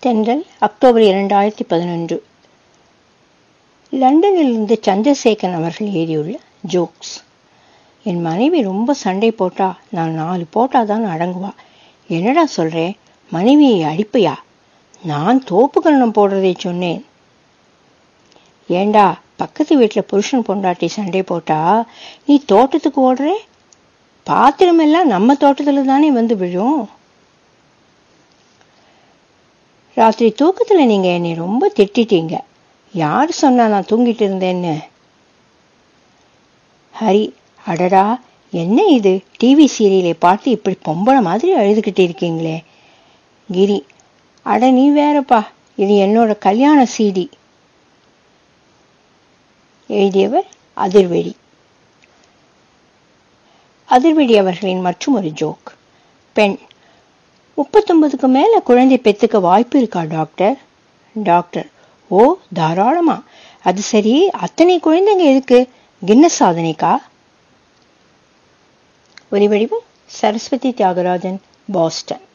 தென்றல் அக்டோபர் இரண்டாயிரத்தி பதினொன்று லண்டனிலிருந்து சந்திரசேகரன் அவர்கள் எழுதியுள்ள ஜோக்ஸ் என் மனைவி ரொம்ப சண்டை போட்டா நான் நாலு போட்டா தான் அடங்குவா என்னடா சொல்றேன் மனைவியை அடிப்பையா நான் தோப்பு கரணம் போடுறதை சொன்னேன் ஏண்டா பக்கத்து வீட்டில் புருஷன் பொண்டாட்டி சண்டை போட்டா நீ தோட்டத்துக்கு ஓடுறே பாத்திரமெல்லாம் நம்ம தோட்டத்தில் தானே வந்து விழும் ராத்திரி தூக்கத்தில் நீங்கள் என்னை ரொம்ப திட்டிட்டீங்க யார் சொன்னா நான் தூங்கிட்டு இருந்தேன்னு ஹரி அடடா என்ன இது டிவி சீரியலை பார்த்து இப்படி பொம்பளை மாதிரி அழுதுகிட்டு இருக்கீங்களே கிரி அட நீ வேறப்பா இது என்னோட கல்யாண சீடி எழுதியவர் அதிர்வெளி அதிர்வெளி அவர்களின் மற்றும் ஒரு ஜோக் பெண் முப்பத்தொன்பதுக்கு மேல குழந்தை பெத்துக்க வாய்ப்பு இருக்கா டாக்டர் டாக்டர் ஓ தாராளமா அது சரி அத்தனை குழந்தைங்க எதுக்கு கின்னஸ் சாதனைக்கா ஒலிவடிவம் சரஸ்வதி தியாகராஜன் பாஸ்டன்